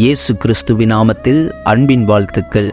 இயேசு கிறிஸ்துவின் நாமத்தில் அன்பின் வாழ்த்துக்கள்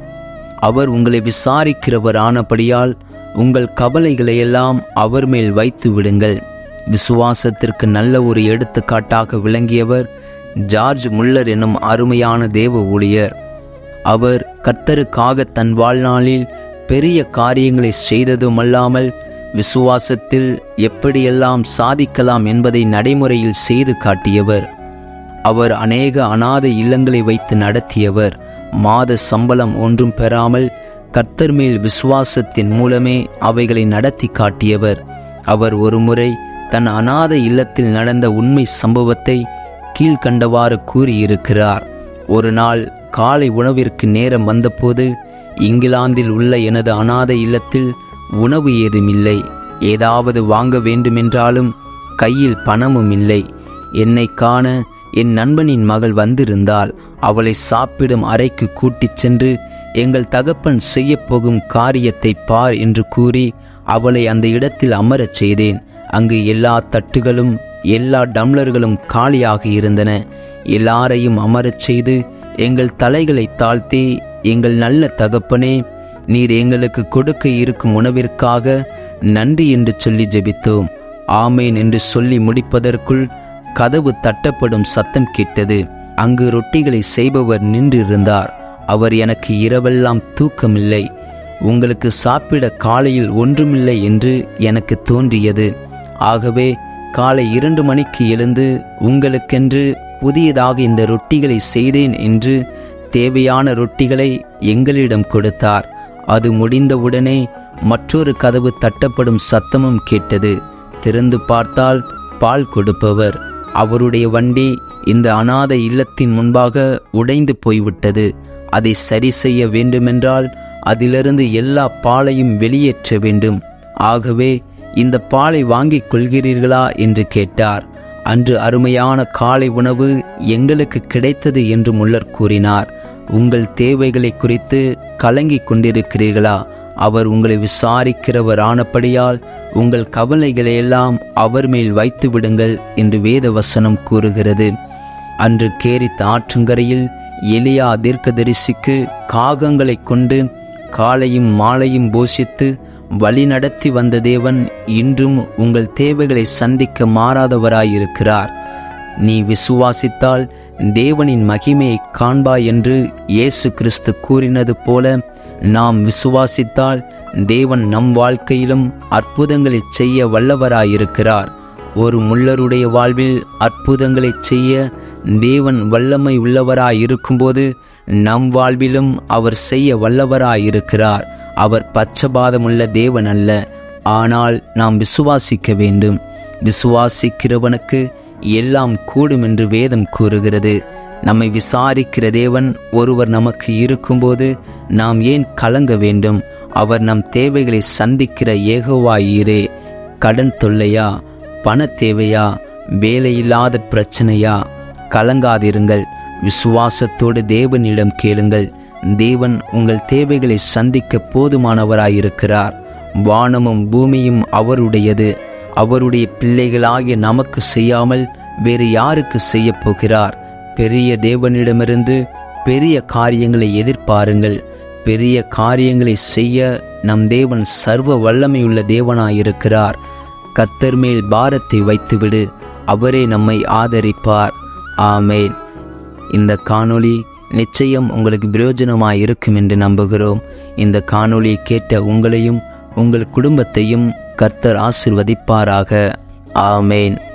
அவர் உங்களை விசாரிக்கிறவர் ஆனபடியால் உங்கள் கவலைகளை எல்லாம் அவர் மேல் வைத்து விடுங்கள் விசுவாசத்திற்கு நல்ல ஒரு எடுத்துக்காட்டாக விளங்கியவர் ஜார்ஜ் முல்லர் என்னும் அருமையான தேவ ஊழியர் அவர் கர்த்தருக்காக தன் வாழ்நாளில் பெரிய காரியங்களை செய்ததுமல்லாமல் விசுவாசத்தில் எப்படியெல்லாம் சாதிக்கலாம் என்பதை நடைமுறையில் செய்து காட்டியவர் அவர் அநேக அநாத இல்லங்களை வைத்து நடத்தியவர் மாத சம்பளம் ஒன்றும் பெறாமல் கர்த்தர் மேல் விசுவாசத்தின் மூலமே அவைகளை நடத்தி காட்டியவர் அவர் ஒருமுறை தன் அநாத இல்லத்தில் நடந்த உண்மை சம்பவத்தை கீழ்கண்டவாறு கூறியிருக்கிறார் ஒரு நாள் காலை உணவிற்கு நேரம் வந்தபோது இங்கிலாந்தில் உள்ள எனது அநாத இல்லத்தில் உணவு ஏதுமில்லை ஏதாவது வாங்க வேண்டுமென்றாலும் கையில் பணமும் இல்லை என்னை காண என் நண்பனின் மகள் வந்திருந்தால் அவளை சாப்பிடும் அறைக்கு கூட்டிச் சென்று எங்கள் தகப்பன் செய்யப்போகும் காரியத்தை பார் என்று கூறி அவளை அந்த இடத்தில் அமரச் செய்தேன் அங்கு எல்லா தட்டுகளும் எல்லா டம்ளர்களும் காலியாக இருந்தன எல்லாரையும் அமரச் செய்து எங்கள் தலைகளை தாழ்த்தி எங்கள் நல்ல தகப்பனே நீர் எங்களுக்கு கொடுக்க இருக்கும் உணவிற்காக நன்றி என்று சொல்லி ஜெபித்தோம் ஆமேன் என்று சொல்லி முடிப்பதற்குள் கதவு தட்டப்படும் சத்தம் கேட்டது அங்கு ரொட்டிகளை செய்பவர் நின்றிருந்தார் அவர் எனக்கு இரவெல்லாம் தூக்கமில்லை உங்களுக்கு சாப்பிட காலையில் ஒன்றுமில்லை என்று எனக்கு தோன்றியது ஆகவே காலை இரண்டு மணிக்கு எழுந்து உங்களுக்கென்று புதியதாக இந்த ரொட்டிகளை செய்தேன் என்று தேவையான ரொட்டிகளை எங்களிடம் கொடுத்தார் அது முடிந்தவுடனே மற்றொரு கதவு தட்டப்படும் சத்தமும் கேட்டது திறந்து பார்த்தால் பால் கொடுப்பவர் அவருடைய வண்டி இந்த அநாத இல்லத்தின் முன்பாக உடைந்து போய்விட்டது அதை சரி செய்ய வேண்டுமென்றால் அதிலிருந்து எல்லா பாலையும் வெளியேற்ற வேண்டும் ஆகவே இந்த பாலை வாங்கிக் கொள்கிறீர்களா என்று கேட்டார் அன்று அருமையான காலை உணவு எங்களுக்கு கிடைத்தது என்று முல்லர் கூறினார் உங்கள் தேவைகளை குறித்து கலங்கிக் கொண்டிருக்கிறீர்களா அவர் உங்களை விசாரிக்கிறவர் ஆனபடியால் உங்கள் கவலைகளை எல்லாம் அவர் மேல் வைத்து விடுங்கள் என்று வேத வசனம் கூறுகிறது அன்று கேரித் ஆற்றங்கரையில் எலியா தீர்க்கதரிசிக்கு காகங்களை கொண்டு காலையும் மாலையும் போஷித்து வழி நடத்தி வந்த தேவன் இன்றும் உங்கள் தேவைகளை சந்திக்க மாறாதவராயிருக்கிறார் நீ விசுவாசித்தால் தேவனின் மகிமையை காண்பாய் என்று இயேசு கிறிஸ்து கூறினது போல நாம் விசுவாசித்தால் தேவன் நம் வாழ்க்கையிலும் அற்புதங்களை செய்ய வல்லவராயிருக்கிறார் ஒரு முள்ளருடைய வாழ்வில் அற்புதங்களை செய்ய தேவன் வல்லமை உள்ளவராயிருக்கும்போது நம் வாழ்விலும் அவர் செய்ய வல்லவராயிருக்கிறார் அவர் பச்சபாதமுள்ள தேவன் அல்ல ஆனால் நாம் விசுவாசிக்க வேண்டும் விசுவாசிக்கிறவனுக்கு எல்லாம் கூடும் என்று வேதம் கூறுகிறது நம்மை விசாரிக்கிற தேவன் ஒருவர் நமக்கு இருக்கும்போது நாம் ஏன் கலங்க வேண்டும் அவர் நம் தேவைகளை சந்திக்கிற ஏகவாயிரே கடன் தொல்லையா பண தேவையா வேலையில்லாத பிரச்சனையா கலங்காதிருங்கள் விசுவாசத்தோடு தேவனிடம் கேளுங்கள் தேவன் உங்கள் தேவைகளை சந்திக்க போதுமானவராயிருக்கிறார் வானமும் பூமியும் அவருடையது அவருடைய பிள்ளைகளாகிய நமக்கு செய்யாமல் வேறு யாருக்கு செய்யப் போகிறார் பெரிய தேவனிடமிருந்து பெரிய காரியங்களை எதிர்பாருங்கள் பெரிய காரியங்களை செய்ய நம் தேவன் சர்வ வல்லமையுள்ள தேவனாயிருக்கிறார் கத்தர் மேல் பாரத்தை வைத்துவிடு அவரே நம்மை ஆதரிப்பார் ஆமேன் இந்த காணொளி நிச்சயம் உங்களுக்கு பிரயோஜனமாக இருக்கும் என்று நம்புகிறோம் இந்த காணொளியை கேட்ட உங்களையும் உங்கள் குடும்பத்தையும் கர்த்தர் ஆசிர்வதிப்பாராக ஆமேன்